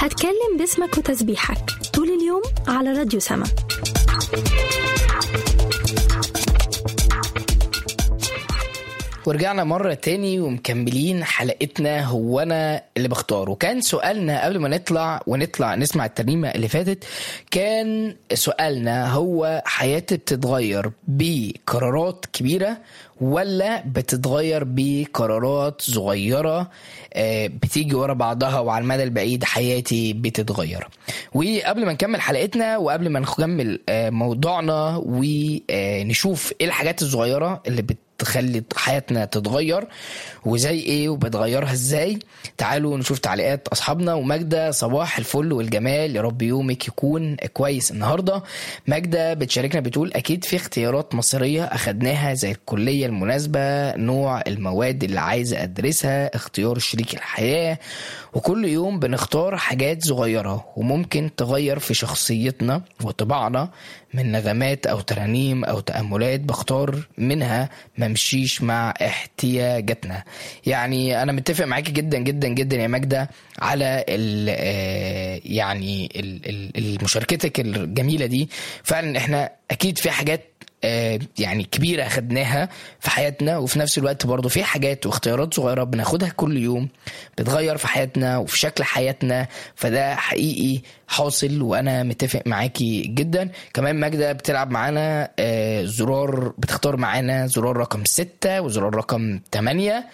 هتكلم باسمك وتسبيحك طول اليوم على راديو سما ورجعنا مرة تاني ومكملين حلقتنا هو أنا اللي بختار وكان سؤالنا قبل ما نطلع ونطلع نسمع الترنيمة اللي فاتت كان سؤالنا هو حياتي بتتغير بقرارات كبيرة ولا بتتغير بقرارات صغيرة آه، بتيجي ورا بعضها وعلى المدى البعيد حياتي بتتغير وقبل ما نكمل حلقتنا وقبل ما نكمل آه، موضوعنا ونشوف ايه الحاجات الصغيرة اللي بت تخلي حياتنا تتغير وزي ايه وبتغيرها ازاي تعالوا نشوف تعليقات اصحابنا وماجدة صباح الفل والجمال يا رب يومك يكون كويس النهارده ماجدة بتشاركنا بتقول اكيد في اختيارات مصيريه اخدناها زي الكليه المناسبه نوع المواد اللي عايزه ادرسها اختيار شريك الحياه وكل يوم بنختار حاجات صغيره وممكن تغير في شخصيتنا وطباعنا من نغمات او ترانيم او تاملات بختار منها ممشيش مع احتياجاتنا يعني انا متفق معاكي جدا جدا جدا يا ماجده على ال آه، يعني ال- ال- مشاركتك الجميله دي فعلا احنا اكيد في حاجات آه، يعني كبيرة خدناها في حياتنا وفي نفس الوقت برضو في حاجات واختيارات صغيرة بناخدها كل يوم بتغير في حياتنا وفي شكل حياتنا فده حقيقي حاصل وانا متفق معاكي جدا كمان ماجدة بتلعب معانا آه، زرار بتختار معانا زرار رقم ستة وزرار رقم تمانية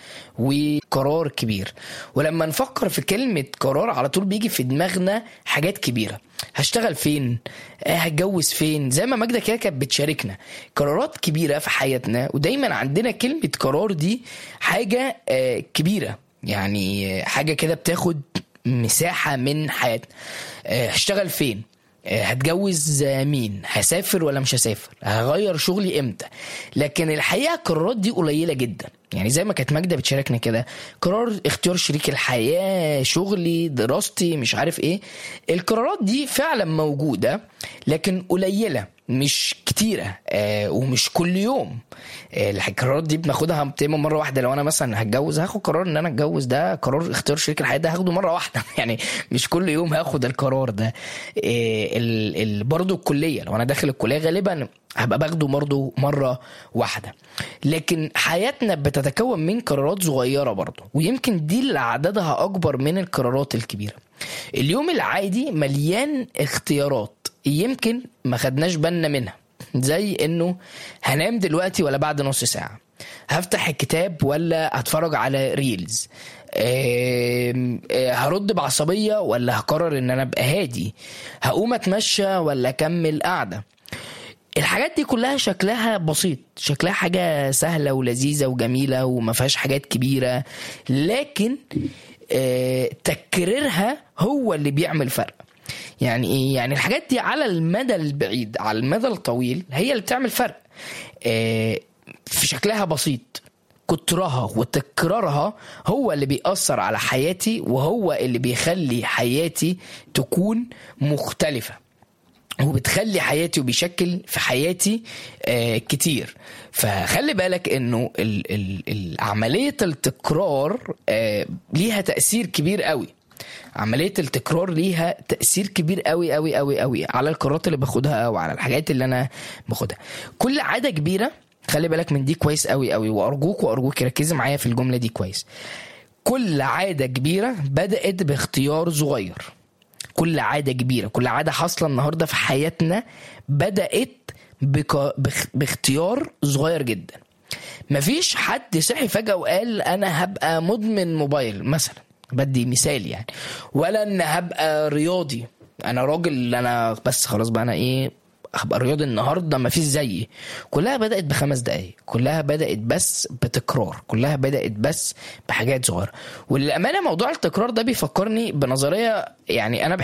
وقرار كبير ولما نفكر في كلمة قرار على طول بيجي في دماغنا حاجات كبيرة هشتغل فين آه، هتجوز فين زي ما ماجدة كده كانت بتشاركنا قرارات كبيرة في حياتنا ودايما عندنا كلمة قرار دي حاجة آه، كبيرة يعني آه، حاجة كده بتاخد مساحة من حياتنا آه، هشتغل فين آه، هتجوز آه، مين هسافر ولا مش هسافر هغير شغلي امتى لكن الحقيقه القرارات دي قليله جدا يعني زي ما كانت ماجده بتشاركنا كده قرار اختيار شريك الحياه شغلي دراستي مش عارف ايه القرارات دي فعلا موجوده لكن قليله مش كتيرة آه ومش كل يوم آه القرارات دي بناخدها تقريبا مرة واحدة لو أنا مثلا هتجوز هاخد قرار إن أنا أتجوز ده قرار اختيار شريك الحياة ده هاخده مرة واحدة يعني مش كل يوم هاخد القرار ده آه ال ال برضه الكلية لو أنا داخل الكلية غالبا هبقى باخده برضه مرة واحدة لكن حياتنا بتتكون من قرارات صغيرة برضه ويمكن دي اللي عددها أكبر من القرارات الكبيرة اليوم العادي مليان اختيارات يمكن ما خدناش بالنا منها زي انه هنام دلوقتي ولا بعد نص ساعة هفتح الكتاب ولا هتفرج على ريلز آم، آه، هرد بعصبية ولا هقرر ان انا ابقى هادي هقوم اتمشى ولا اكمل قعدة الحاجات دي كلها شكلها بسيط شكلها حاجة سهلة ولذيذة وجميلة وما فيهاش حاجات كبيرة لكن آه، تكريرها هو اللي بيعمل فرق يعني ايه يعني الحاجات دي على المدى البعيد على المدى الطويل هي اللي بتعمل فرق آه، في شكلها بسيط كترها وتكرارها هو اللي بيأثر على حياتي وهو اللي بيخلي حياتي تكون مختلفة وبتخلي حياتي وبيشكل في حياتي آه كتير فخلي بالك انه ال ال ال عملية التكرار آه ليها تأثير كبير قوي عملية التكرار ليها تأثير كبير قوي قوي قوي قوي على القرارات اللي باخدها وعلى الحاجات اللي انا باخدها كل عادة كبيرة خلي بالك من دي كويس قوي قوي وارجوك وارجوك ركزي معايا في الجملة دي كويس كل عادة كبيرة بدأت باختيار صغير كل عادة كبيرة كل عادة حاصلة النهاردة في حياتنا بدأت بك... بخ... باختيار صغير جدا مفيش حد صحي فجأة وقال أنا هبقى مدمن موبايل مثلا بدي مثال يعني ولا أن هبقى رياضي أنا راجل أنا بس خلاص بقى أنا إيه هبقى رياضي النهارده ما فيش زيي كلها بدات بخمس دقايق كلها بدات بس بتكرار كلها بدات بس بحاجات صغيره وللامانه موضوع التكرار ده بيفكرني بنظريه يعني انا